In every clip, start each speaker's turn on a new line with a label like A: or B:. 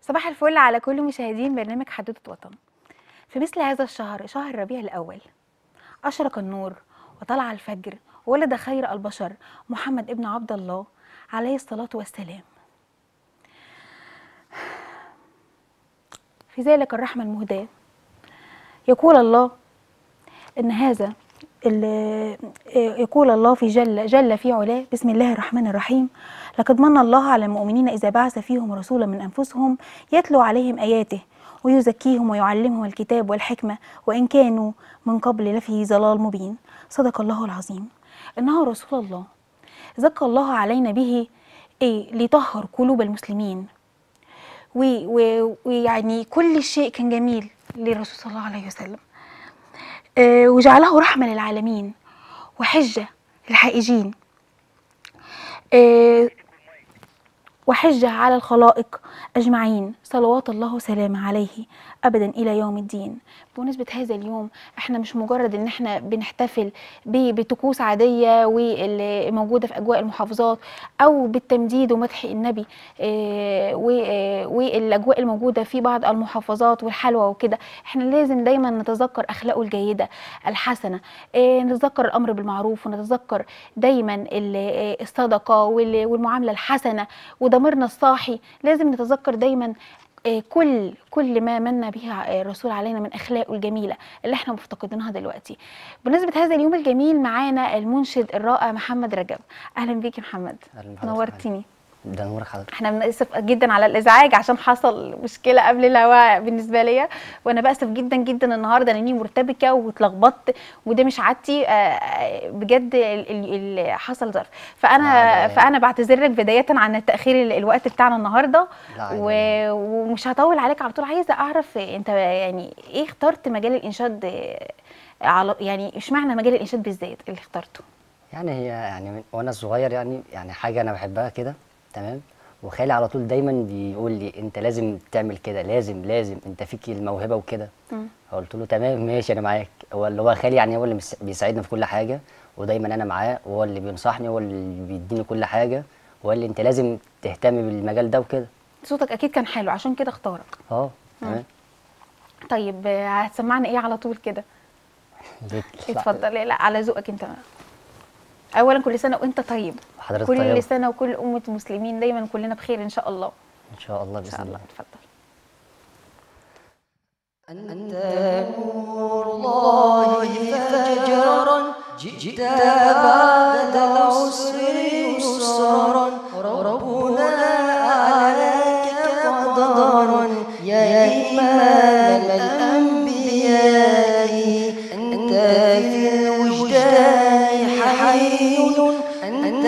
A: صباح الفل على كل مشاهدين برنامج حدوتة وطن في مثل هذا الشهر شهر ربيع الأول أشرق النور وطلع الفجر ولد خير البشر محمد ابن عبد الله عليه الصلاة والسلام في ذلك الرحمة المهداة يقول الله إن هذا ال- يقول الله في جل جل في علاه بسم الله الرحمن الرحيم لقد من الله على المؤمنين إذا بعث فيهم رسولا من أنفسهم يتلو عليهم آياته ويزكيهم ويعلمهم الكتاب والحكمة وإن كانوا من قبل لفي ضلال مبين صدق الله العظيم إنه رسول الله زكى الله علينا به إيه ليطهر قلوب المسلمين و- و- ويعني كل شيء كان جميل للرسول صلى الله عليه وسلم آه، وجعله رحمة للعالمين وحجة للحائجين آه، وحجة على الخلائق أجمعين صلوات الله وسلامه عليه أبدا إلى يوم الدين بمناسبة هذا اليوم احنا مش مجرد ان احنا بنحتفل ب- بطقوس عادية واللي موجودة في أجواء المحافظات أو بالتمجيد ومدح النبي آه، و- آه، والأجواء الموجودة في بعض المحافظات والحلوى وكده احنا لازم دايما نتذكر أخلاقه الجيدة الحسنة آه، نتذكر الأمر بالمعروف ونتذكر دايما ال- آه، الصدقة وال- والمعاملة الحسنة وضميرنا الصاحي لازم نتذكر دايما آه، كل كل ما من به ع- الرسول علينا من اخلاقه الجميله اللي احنا مفتقدينها دلوقتي. بمناسبه هذا اليوم الجميل معانا المنشد الرائع محمد رجب. اهلا بيك يا محمد.
B: أهلاً بحضرتك.
A: نورتني.
B: ده نورك حضرتك
A: احنا بنأسف جدا على الازعاج عشان حصل مشكله قبل الهواء بالنسبه ليا وانا بأسف جدا جدا النهارده لاني مرتبكه واتلخبطت وده مش عادتي آه، آه، بجد ال- ال- ال- حصل ظرف فانا
B: لا، ده-
A: فانا بعتذر لك بدايه عن التاخير ال- الوقت بتاعنا النهارده
B: لا، عادي.
A: و- ومش هطول عليك على طول عايزه اعرف انت يعني ايه اخترت مجال الانشاد آه، على يعني اشمعنى مجال الانشاد بالذات اللي اخترته
B: يعني هي يعني من وانا صغير يعني يعني حاجه انا بحبها كده تمام وخالي على طول دايما بيقول لي انت لازم تعمل كده لازم لازم انت فيك الموهبه وكده فقلت له تمام ماشي انا معاك هو اللي هو خالي يعني هو اللي مس- بيساعدني في كل حاجه ودايما انا معاه وهو اللي بينصحني هو اللي بيديني كل حاجه وقال لي انت لازم تهتم بالمجال ده وكده
A: صوتك اكيد كان حلو عشان كده اختارك
B: اه تمام
A: طيب آه، هتسمعنا ايه على طول كده
B: ليك-
A: اتفضل لا على ذوقك انت اولا كل سنه وانت طيب
B: حضرتك
A: كل
B: طيبة.
A: سنه وكل امه المسلمين دايما كلنا بخير ان شاء الله
B: ان شاء الله
A: ان شاء
B: باذن
A: الله
B: الله
A: اتفضل
C: أنت نور الله فجرا جئت بعد العسر يسرا ربنا عليك قدرا يا إمام الأنبياء أنت في الوجدان حي أنت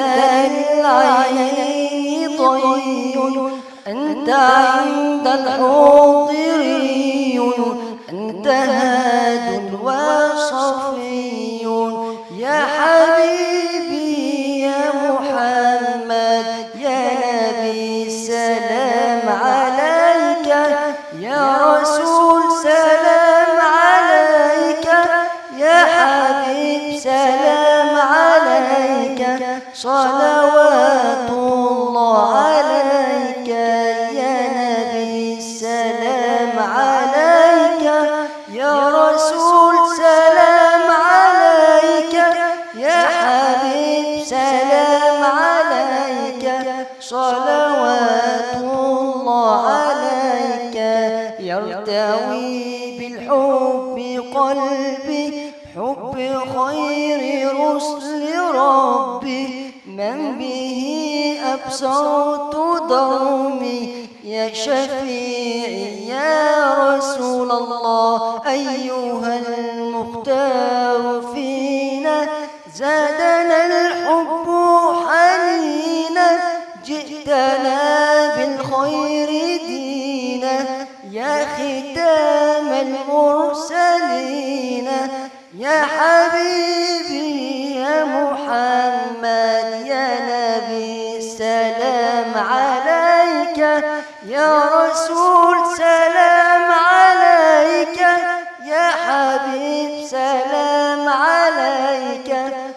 C: للعينين ضي أنت عند الحاضرين أنت هاد وصفي يا حبيبي يا محمد يا نبي السلام عليك يا رسول سلام عليك يا حبيب سلام عليك صلوات الله عليك يا نبي السلام عليك يا رسول سلام عليك يا حبيب سلام عليك صلوات الله عليك يرتوي بالحب قلبي حب خير رسل ربي من به أبصرت دومي يا شفيعي يا رسول الله أيها المختار فينا زادنا الحب حنينا جئتنا بالخير دينا يا ختام المرسلين يا حبيبي يا محمد يا نبي السلام عليك يا رسول سلام عليك يا حبيب سلام عليك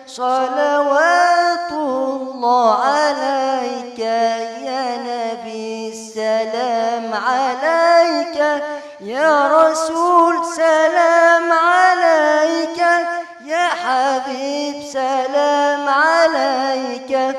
C: صلوات الله عليك يا نبي السلام عليك يا رسول سلام عليك يا حبيب سلام عليك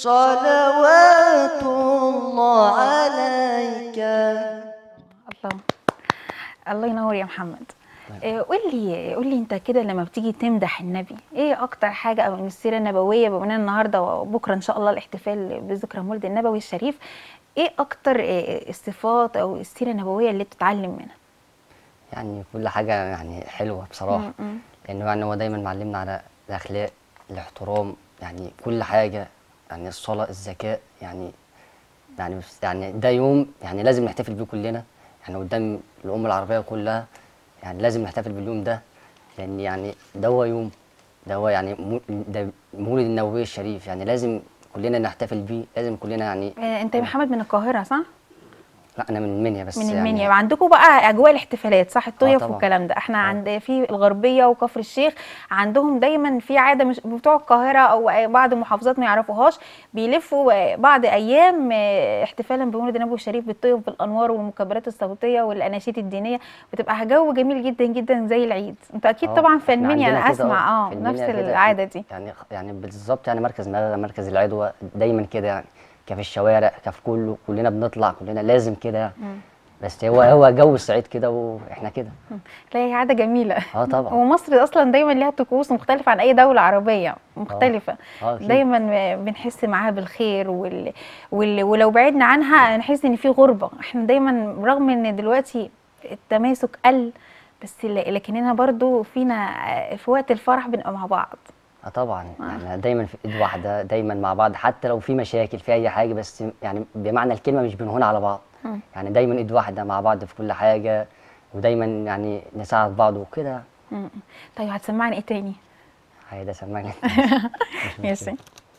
C: صلوات الله عليك
A: الله الله ينور يا محمد آه، قول لي قول لي انت كده لما بتيجي تمدح النبي ايه اكتر حاجه او من السيره النبويه بما ان النهارده وبكره ان شاء الله الاحتفال بذكرى مولد النبوي الشريف ايه اكتر آه، الصفات او السيره النبويه اللي بتتعلم منها
B: يعني كل حاجة يعني حلوة بصراحة
A: م-م.
B: لأنه يعني هو دايما معلمنا على الأخلاق الاحترام يعني كل حاجة يعني الصلاة الزكاة يعني يعني بس- يعني ده يوم يعني لازم نحتفل بيه كلنا يعني قدام الأمة العربية كلها يعني لازم نحتفل باليوم ده لأن يعني ده هو يوم ده هو يعني مو- ده مولد النبوي الشريف يعني لازم كلنا نحتفل بيه لازم كلنا يعني
A: آه، انت يا محمد من القاهره صح
B: لا أنا من المنيا بس
A: من
B: يعني
A: المنيا عندكم بقى اجواء الاحتفالات صح الطيف
B: طبعا.
A: والكلام ده احنا
B: آه.
A: عند في الغربيه وكفر الشيخ عندهم دايما في عاده مش بتوع القاهره او بعض المحافظات ما يعرفوهاش بيلفوا بعض ايام اه، احتفالا بمولد النبوي الشريف بالطيف بالانوار والمكبرات الصوتيه والاناشيد الدينيه بتبقى جو جميل جدا جدا زي العيد انت اكيد
B: آه،
A: طبعا في
B: إحنا
A: المنيا
B: عندنا
A: انا
B: كده،
A: اسمع اه
B: في
A: نفس
B: المنيا كده
A: العاده دي
B: يعني يعني بالظبط يعني مركز مغرب مركز العدوى دايما كده يعني كفي الشوارع كفي كله كلنا بنطلع كلنا لازم كده يعني بس هو هو جو الصعيد كده واحنا كده
A: لا هي عاده جميله
B: اه طبعا
A: ومصر اصلا دايما ليها طقوس مختلفه عن اي دوله عربيه مختلفه
B: آه، أكيد.
A: دايما بنحس معاها بالخير وال... وال... ولو بعدنا عنها نحس ان في غربه احنا دايما رغم ان دلوقتي التماسك قل بس ل- لكننا برضو فينا في وقت الفرح بنبقى مع بعض
B: اه طبعا يعني دايما في ايد واحده دايما مع بعض حتى لو في مشاكل في اي حاجه بس يعني بمعنى الكلمه مش بنهون على بعض
A: مم.
B: يعني دايما ايد واحده مع بعض في كل حاجه ودايما يعني نساعد بعض وكده
A: م- طيب هتسمعني ايه تاني
B: هيدا سمعني
A: ماشي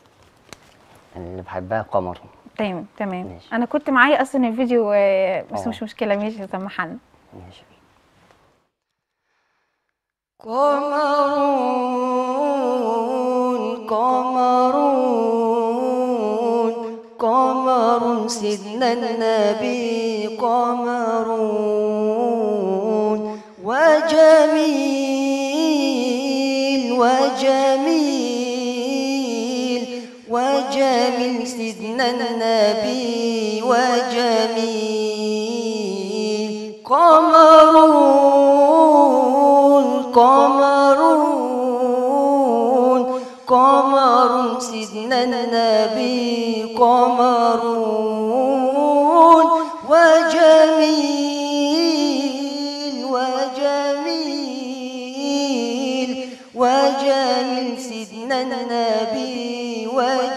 B: اللي بحبها قمر
A: تمام تمام
B: ماشي.
A: انا كنت معايا اصلا الفيديو آه، بس
B: آه.
A: مش مشكله ماشي سمحنا
B: ماشي
C: قمرون قمرون قمر سيدنا النبي قمرون وجميل وجميل وجميل سيدنا النبي وجميل قمرون قمرون قمر سيدنا النبي قمرون وجميل وجميل وجميل سيدنا النبي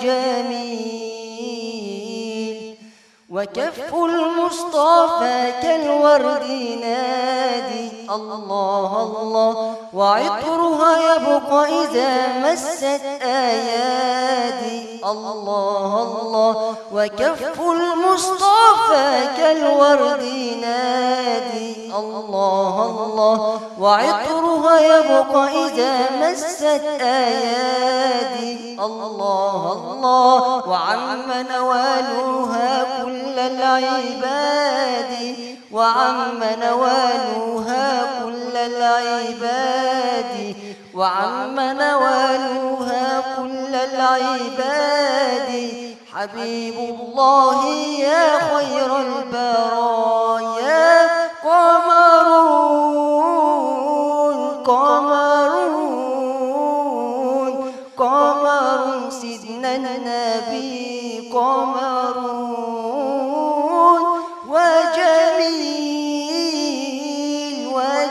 C: وجميل وكف المصطفى كالورد نادي الله الله وعطرها يبقى إذا مست آيادي الله الله وكف المصطفى كالورد نادي الله الله وعطرها يبقى إذا مست آيادي الله الله وعم نوالها كل العباد وعم نوالها كل العباد وعم نوالها كل العباد حبيب الله يا خير البرايا قمرون قمرون قمر سيدنا النبي قمرون وجميل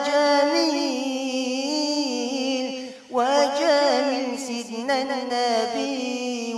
C: وجميل وجميل سيدنا النبي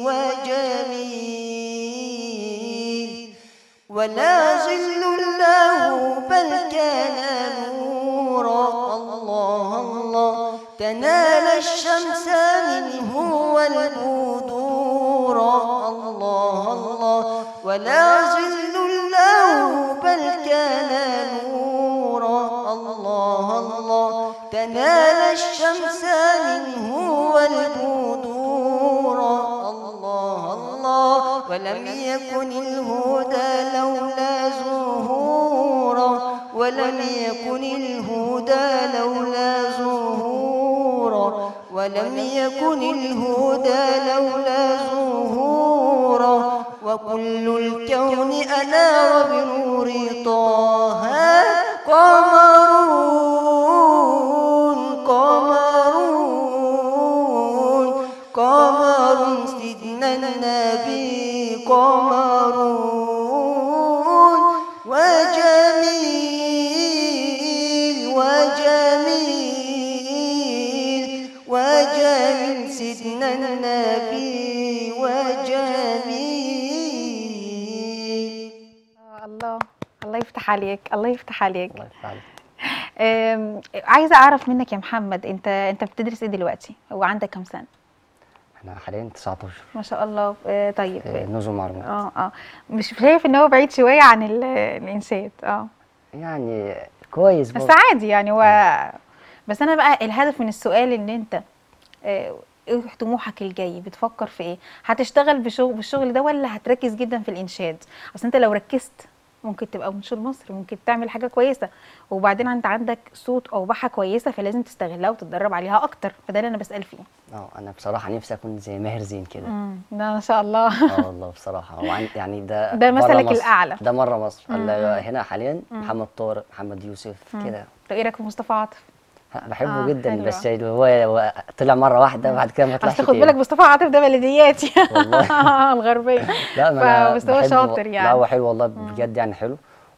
C: وجميل ولا ظل له بل كان نورا الله الله تنال الشمس منه والبدور الله الله ولا ظل له بل كان نورا الله الله تنال الشمس منه والبدور الله الله ولم يكن الهدى لولا ظهورا ولم يكن الهدى لولا ظهورا ولم يكن الهدى لولا ظهورا وكل الكون أنار بنور طه قمرون قمرون قمر سيدنا النبي قمرون وجميل وجميل وجميل سيدنا النبي وجميل
A: آه، الله الله يفتح عليك الله يفتح عليك
B: الله يفتح عليك
A: أم، عايزه اعرف منك يا محمد انت انت بتدرس ايه دلوقتي وعندك كام سنه
B: احنا حاليا 19
A: ما شاء الله آه، طيب
B: آه، نظم معلومات
A: اه اه مش شايف ان هو بعيد شويه عن ال- الانشاد اه
B: يعني كويس
A: بس
B: برضه.
A: عادي يعني و... بس انا بقى الهدف من السؤال ان انت آه، ايه طموحك الجاي بتفكر في ايه هتشتغل بشغل بالشغل ده ولا هتركز جدا في الانشاد اصل انت لو ركزت ممكن تبقى منشور مصر ممكن تعمل حاجه كويسه وبعدين انت عندك صوت او بحه كويسه فلازم تستغلها وتتدرب عليها اكتر فده اللي انا بسال فيه
B: اه انا بصراحه نفسي اكون زي ماهر زين كده
A: امم ده ما شاء الله
B: اه والله بصراحه هو عن- يعني ده
A: ده
B: برا
A: مثلك
B: مصر.
A: الأعلى.
B: ده مره مصر اللي هنا حاليا محمد طارق محمد يوسف كده
A: طب ايه رايك في مصطفى عاطف
B: بحبه
A: آه،
B: جدا
A: حلو.
B: بس اللي هو هو طلع مره واحده بعد كده ما طلعش
A: اصل خد
B: تاني.
A: بالك مصطفى عاطف ده بلدياتي
B: والله.
A: الغربيه
B: لا ما انا
A: فبس هو
B: بحبه.
A: شاطر
B: لا
A: يعني
B: هو حلو والله بجد يعني حلو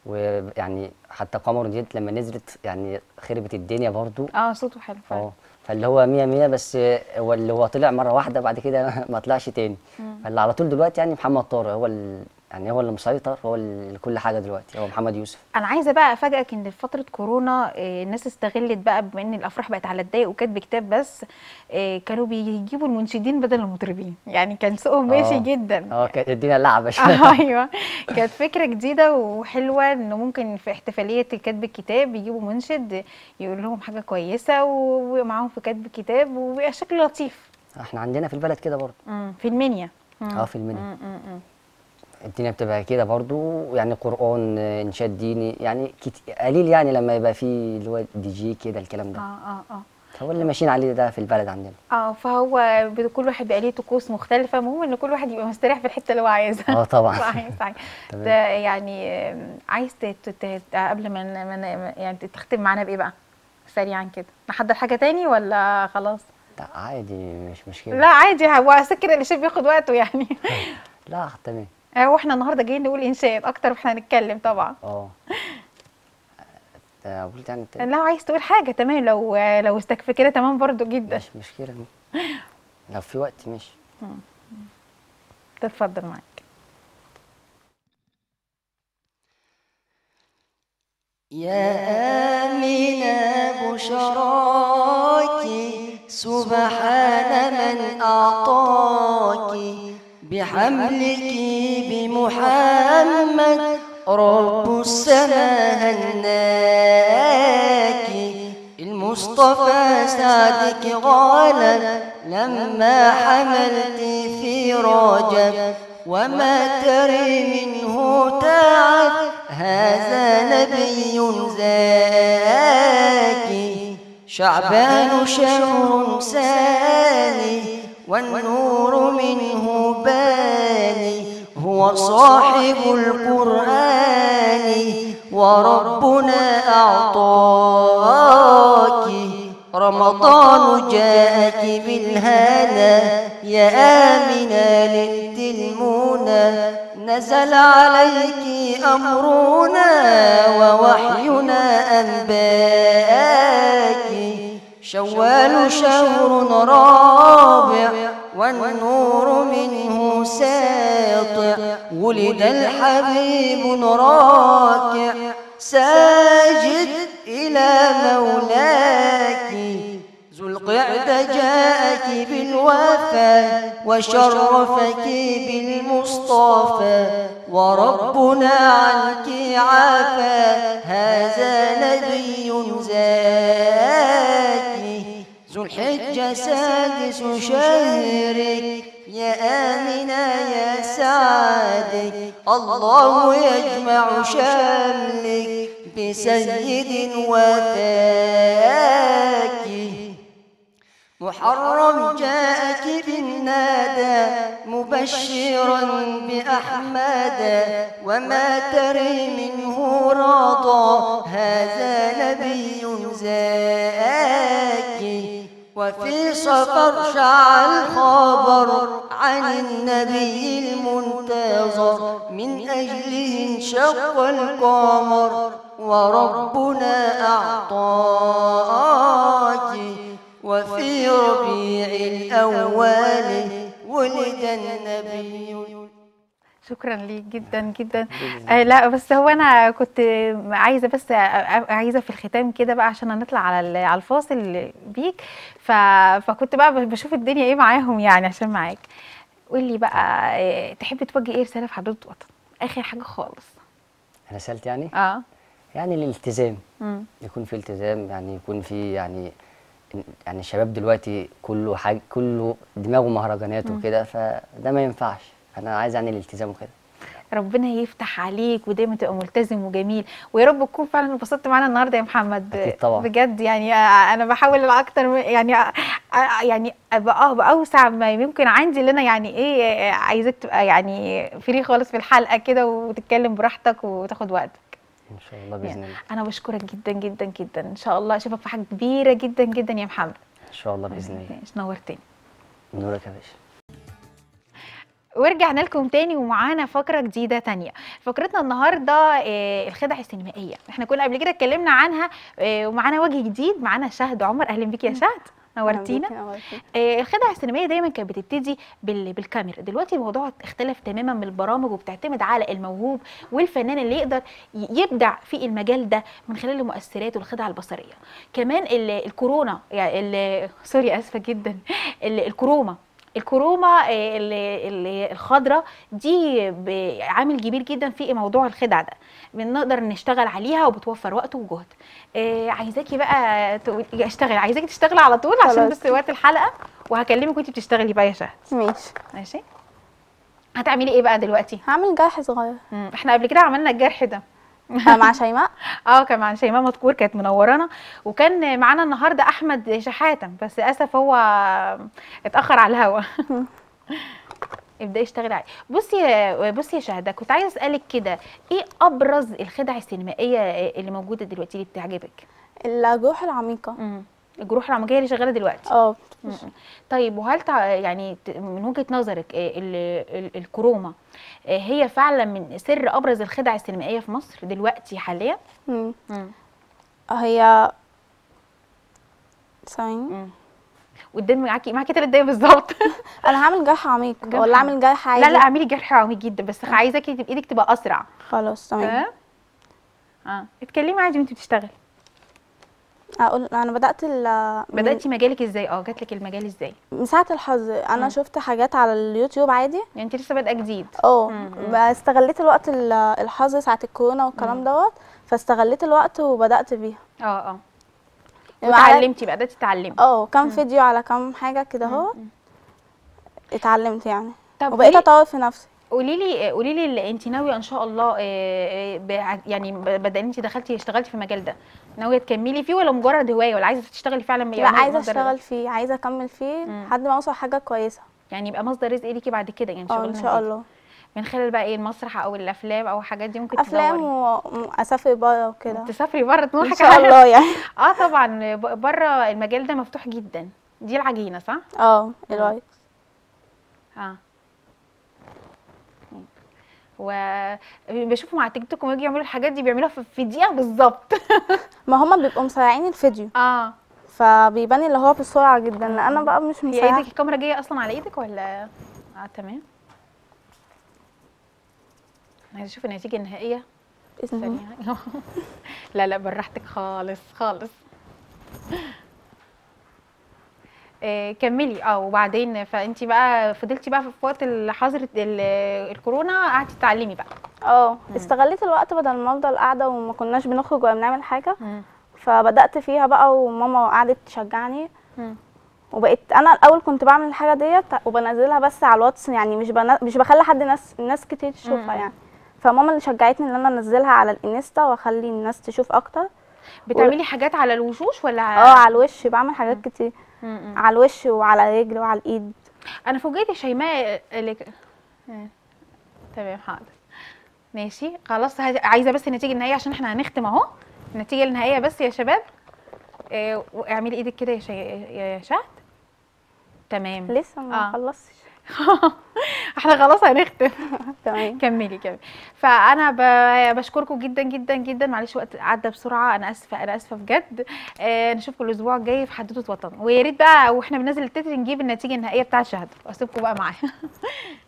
B: ويعني حتى قمر ديت لما نزلت يعني خربت الدنيا برضو
A: اه صوته حلو فعلا
B: اه فاللي هو مية مية بس هو اللي هو طلع مرة واحدة بعد كده ما طلعش تاني فاللي على طول دلوقتي يعني محمد طارق هو ال... يعني هو اللي مسيطر هو اللي كل حاجة دلوقتي هو محمد يوسف
A: انا عايزه بقى افاجئك ان في فتره كورونا آه، الناس استغلت بقى بما ان الافراح بقت على الضيق وكاتب كتاب بس آه، كانوا بيجيبوا المنشدين بدل المطربين يعني كان سوقهم ماشي
B: آه.
A: جدا
B: اه كانت الدنيا لعبة شوية
A: ايوه كانت فكره جديده وحلوه انه ممكن في احتفاليه كتب الكتاب يجيبوا منشد يقول لهم حاجه كويسه و- ومعاهم في كتب الكتاب وبيبقى شكل لطيف
B: احنا عندنا في البلد كده برضو
A: مم، في المنيا مم.
B: اه في المنيا
A: مم، مم، مم.
B: الدنيا بتبقى كده برضو يعني قرآن آه، إنشاد ديني يعني كت... قليل يعني لما يبقى في اللي هو دي جي كده الكلام
A: اه
B: ده
A: اه اه
B: هو اللي ماشيين عليه ده في البلد عندنا
A: اه فهو ب- كل واحد بقى ليه طقوس مختلفه المهم ان كل واحد يبقى مستريح في الحته اللي هو عايزها
B: اه طبعا
A: صحيح صحيح
B: تمام.
A: ده يعني آم، عايز ت- ت- ت- قبل ما ن- ما ن- يعني تختم معانا بايه بقى سريعا كده نحضر حاجه تاني ولا خلاص
B: لا عادي مش مشكلة
A: لا عادي هو سكر اللي شايف بياخد وقته يعني
B: لا تمام
A: هو احنا النهارده جايين نقول انشاد اكتر واحنا هنتكلم طبعا
B: اه آه، قلت يعني ت-
A: لو عايز تقول حاجه تمام لو لو استكفى كده تمام برضو جدا
B: مش مشكلة لو في وقت ماشي
A: تتفضل معاك
C: يا آمنة بشراك سبحان من أعطاك بحملك بمحمد رب السماء هناك المصطفى سعدك غالب لما حملت في رجب وما تري منه تعب هذا نبي زاكي شعبان شهر ساني والنور منه باني هو صاحب القرآن وربنا أعطاك رمضان جاءك بالهنا يا آمنة لنت المنى نزل عليك أمرنا ووحينا أنباك شوال شهر رابع والنور منه ساطع ولد الحبيب راكع ساجد إلى مولاك ذو القعدة جاءك بالوفا وشرفك بالمصطفى وربنا عنك عافى هذا نبي زاكي ذو الحجة سادس شهرك يا آمنة يا سعادك الله يجمع شملك بسيد وتاك محرم جاءك بالنادى مبشرا بأحمد وما تري منه رضا هذا نبي زاك وفي صفر شاع الخبر عن النبي المنتظر من أجله انشق القمر وربنا أعطاك وفي ربيع الأول ولد النبي
A: شكرا ليك جدا جدا آه لا بس هو انا كنت عايزه بس آه، آه، عايزه في الختام كده بقى عشان هنطلع على ال- على الفاصل بيك ف... فكنت بقى بشوف الدنيا ايه معاهم يعني عشان معاك قول لي بقى آه، تحب توجه ايه رساله في حدود الوطن اخر حاجه خالص
B: انا سالت يعني
A: اه
B: يعني الالتزام
A: مم.
B: يكون في التزام يعني يكون في يعني يعني الشباب دلوقتي كله حاجه كله دماغه مهرجانات وكده فده ما ينفعش انا عايز يعني الالتزام وكده
A: ربنا يفتح عليك ودايما تبقى ملتزم وجميل ويا رب تكون فعلا انبسطت معانا النهارده يا محمد
B: أكيد طبعا.
A: بجد يعني آه، انا بحاول اكتر من- يعني آه، آه، يعني ابقى اه باوسع ما يمكن عندي اللي انا يعني ايه آه، عايزاك تبقى يعني فري خالص في الحلقه كده وتتكلم براحتك وتاخد وقتك
B: ان شاء الله باذن الله
A: انا بشكرك جدا جدا جدا ان شاء الله اشوفك في حاجه كبيره جدا جدا يا محمد
B: ان شاء الله باذن الله
A: نورتني
B: نورك يا باشا
A: ورجعنا لكم تاني ومعانا فقرة جديدة تانية فقرتنا النهاردة آه، الخدع السينمائية احنا كنا قبل كده اتكلمنا عنها آه، ومعانا وجه جديد معانا شهد عمر اهلا بيكي يا شهد نورتينا آه، الخدع السينمائيه دايما كانت بتبتدي بال- بالكاميرا دلوقتي الموضوع اختلف تماما من البرامج وبتعتمد على الموهوب والفنان اللي يقدر ي- يبدع في المجال ده من خلال المؤثرات والخدع البصريه كمان ال- الكورونا يعني ال- سوري اسفه جدا ال- الكروما الكروما آه، ال- ال- الخضراء دي ب- عامل كبير جدا في موضوع الخدع ده بنقدر نشتغل عليها وبتوفر وقت وجهد آه، عايزاكي بقى تقول- اشتغل عايزاكي تشتغلي على طول عشان
D: خلاص.
A: بس وقت الحلقه وهكلمك وانتي بتشتغلي بقى يا شهد
D: ماشي
A: ماشي هتعملي ايه بقى دلوقتي
D: هعمل جرح صغير
A: مم، احنا قبل كده عملنا الجرح ده
D: آه، مع شيماء
A: اه كان مع شيماء مذكور كانت منورانا وكان معانا النهارده احمد شحاته بس للاسف هو اتاخر على الهوا ابداي اشتغلي عليه بصي يا بصي يا شهده كنت عايزه اسالك كده ايه ابرز الخدع السينمائيه اللي موجوده دلوقتي اللي بتعجبك
D: الجروح العميقة
A: مم. الجروح العموديه اللي شغاله دلوقتي
D: اه
A: مم. طيب وهل تع... يعني ت- من وجهة نظرك آه، ال... ال... الكروما آه، هي فعلا من سر ابرز الخدع السينمائيه في مصر دلوقتي حاليا
D: مم.
A: مم.
D: هي ثواني
A: مم. قدام معاكي معاكي ثلاث دقايق بالظبط
D: انا هعمل جرح عميق
A: جرح
D: ولا اعمل جرح عادي
A: لا لا اعملي جرح عميق جدا بس عايزاكي تبقى ايدك تبقى اسرع
D: خلاص تمام
A: تمام اه اتكلمي عادي وانت بتشتغلي
D: اقول انا بدات ال من-
A: بداتي مجالك ازاي اه جاتلك المجال ازاي
D: من ساعه الحظ انا شفت حاجات على اليوتيوب عادي
A: يعني انت لسه بادئه جديد
D: اه
A: مم.
D: استغليت الوقت ال- الحظ ساعه الكورونا والكلام دوت فاستغليت الوقت وبدات بيها
A: اه اه
D: يعني على-
A: وتعلمتي بقى بداتي تتعلمي
D: اه كام فيديو على كام حاجه كده اهو اتعلمت يعني
A: طب
D: وبقيت
A: قولي-
D: اطور في نفسي
A: قولي لي قولي لي انت ناويه ان شاء الله آه، آه، بع- يعني بدل انت دخلتي اشتغلتي في المجال ده ناويه تكملي فيه ولا مجرد هوايه ولا عايزه تشتغلي فعلا
D: لا
A: يبقى
D: عايزه
A: مصدر-
D: اشتغل فيه عايزه اكمل فيه
A: مم.
D: لحد ما اوصل حاجه كويسه
A: يعني يبقى مصدر رزق ليكي بعد كده يعني
D: اه
A: شغلانه
D: ان شاء
A: دي.
D: الله
A: من خلال بقى ايه المسرح او الافلام او الحاجات دي ممكن
D: افلام
A: تدوري.
D: واسافر بره وكده
A: تسافري بره
D: ان
A: طموحك
D: شاء
A: عالي.
D: الله يعني
A: اه طبعا ب- بره المجال ده مفتوح جدا دي العجينه صح
D: اه الرايت
A: اه وبشوفهم على تيك توك لما يجوا يعملوا الحاجات دي بيعملوها في- في دقيقه بالظبط
D: ما هما بيبقوا مسرعين الفيديو
A: اه
D: فبيبان اللي هو بسرعه جدا لا انا بقى مش
A: هي
D: مسرعه
A: ايدك الكاميرا جايه اصلا على ايدك ولا اه تمام عايزه اشوف النتيجه النهائيه
D: بإذن الله.
A: ثانيه لا لا براحتك خالص خالص آه، كملي اه وبعدين فانت بقى فضلتي بقى في وقت الحظر ال- الكورونا قعدتي تتعلمي بقى
D: اه استغليت الوقت بدل ما افضل قاعده وما كناش بنخرج ولا بنعمل حاجه فبدات فيها بقى وماما قعدت تشجعني
A: مم.
D: وبقيت انا الاول كنت بعمل الحاجه ديت وبنزلها بس على الواتس يعني مش بنا... مش بخلي حد ناس ناس كتير
A: مم.
D: تشوفها يعني فماما اللي شجعتني ان انا انزلها على الانستا واخلي الناس تشوف اكتر
A: بتعملي حاجات على الوشوش ولا
D: اه على الوش بعمل حاجات كتير
A: م-م.
D: على الوش وعلى الرجل وعلى الايد
A: انا فوجئت يا شيماء اللي آه. تمام حاضر ماشي خلاص هز- عايزه بس النتيجه النهائيه عشان احنا هنختم اهو النتيجه النهائيه بس يا شباب آه، واعملي ايدك كده يا شي... يا شهد تمام
D: لسه ما
A: آه.
D: خلصتش
A: احنا خلاص هنختم
D: تمام
A: كملي كملي فانا ب- بشكركم جدا جدا جدا معلش وقت عدى بسرعه انا اسفه انا اسفه بجد آه نشوفكم الاسبوع الجاي في حدوته وطن ويا ريت بقى واحنا بننزل التتر نجيب النتيجه النهائيه بتاع الشهاده واسيبكم بقى معايا